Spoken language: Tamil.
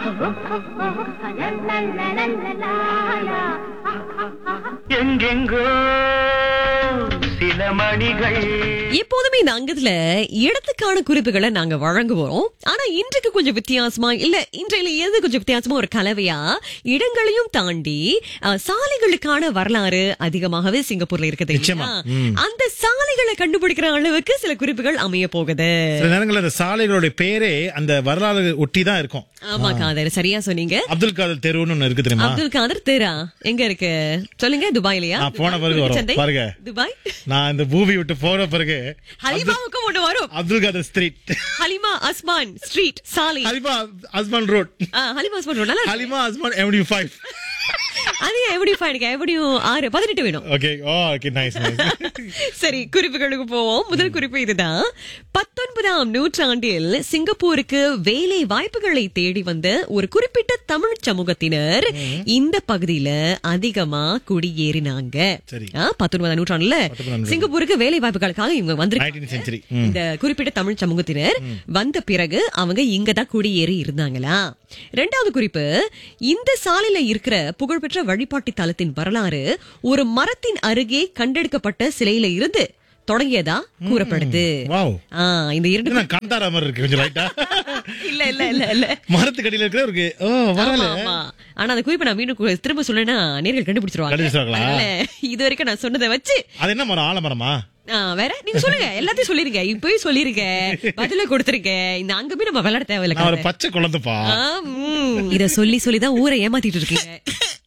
எங்கெங்கோ சில மணிகள் எப்போதுமே இந்த அங்கத்துல இடத்துக்கான குறிப்புகளை நாங்க வழங்குவோம் ஆனா இன்றைக்கு கொஞ்சம் வித்தியாசமா இல்ல இன்றையில எது கொஞ்சம் வித்தியாசமா ஒரு கலவையா இடங்களையும் தாண்டி அஹ், சாலைகளுக்கான வரலாறு அதிகமாகவே சிங்கப்பூர்ல இருக்குது நிச்சயமா. இல்லையா? அந்த சாலைகளை கண்டுபிடிக்கிற அளவுக்கு சில குறிப்புகள் அமைய போகுது சில நேரங்கள்ல அந்த சாலைகளுடைய பேரே அந்த வரலாறு ஒட்டி தான் இருக்கும் ஆமா காதர் சரியா சொன்னீங்க அப்துல் காதர் தெருவுன்னு ஒண்ணு இருக்கு தெரியுமா அப்துல் காதர் தேரா எங்க இருக்கு சொல்லுங்க துபாய்லயா நான் போன பிறகு வரும். சந்தை? பாருங்க. துபாய் நான் இந்த பூமி விட்டு போன பிறகு ஹலிமாவுக்கும் ஒண்ணு வரும் அப்துல் காதர் ஸ்ட்ரீட் ஹலிமா அஸ்மான் ஸ்ட்ரீட் சாலை ஹலிமா அஸ்மான் ரோட் ஆ, ஹலிமா அஸ்மான் road. நல்லா இருக்கு. ஹலிமா அஸ்மான் எவன்யூ ஃபைவ் அது எப்படி பாருங்க எப்படியும் ஆறு பதினெட்டு வேணும் ஓகே ஓ ஓகே நைஸ் நைஸ் சரி குறிப்புகளுக்கு போவோம் முதல் குறிப்பு இதுதான் பத்தொன்பதாம் நூற்றாண்டில் சிங்கப்பூருக்கு வேலை வாய்ப்புகளை தேடி வந்த ஒரு குறிப்பிட்ட தமிழ் சமூகத்தினர் இந்த பகுதியில அதிகமா குடியேறினாங்க சரி. ஆ, பத்தொன்பதாம் நூற்றாண்டுல நூற்றாண்டு. சிங்கப்பூருக்கு வேலை வாய்ப்புகளுக்காக இவங்க வந்து நைன்டீன் சென்ச்சுரி இந்த குறிப்பிட்ட தமிழ் சமூகத்தினர் வந்த பிறகு அவங்க இங்க தான் குடியேறி இருந்தாங்களா ரெண்டாவது குறிப்பு இந்த சாலையில இருக்கிற புகழ்பெற்ற வழிபாட்டு தலத்தின் வரலாறு ஒரு மரத்தின் அருகே கண்டெடுக்கப்பட்ட சிலையில இருந்து தொடங்கியதா கூறப்படுது வாவ் ஆ, இந்த இரண்டு நான் காந்தாரா மாதிரி இருக்கு கொஞ்சம் லைட்டா இல்ல இல்ல இல்ல இல்ல மரத்துக்கடியில இருக்கிற இருக்கு ஓ வரல ஆமா, ஆமா. ஆனா அந்த குறிப்பை நான் மீண்டும் கு- திரும்ப சொல்லனா நேர்கள் கண்டுபிடிச்சிருவாங்க கண்டுபிடிச்சிருவாங்களா? அதனால இது வரைக்கும் நான் சொன்னதை வச்சு அது என்ன மரம் ஆலமரமா ஆ, வேற நீங்க சொல்லுங்க எல்லாத்தையும் சொல்லிருங்க இப்பயும் சொல்லிருங்க பதில கொடுத்துருங்க இந்த அங்க போய் நம்ம விளையாட தேவையில்ல நான் ஒரு காதர். பச்சை குழந்தைப்பா ஆ, ம். இத சொல்லி சொல்லி தான் ஊரை ஏமாத்திட்டு இருக்கீங்க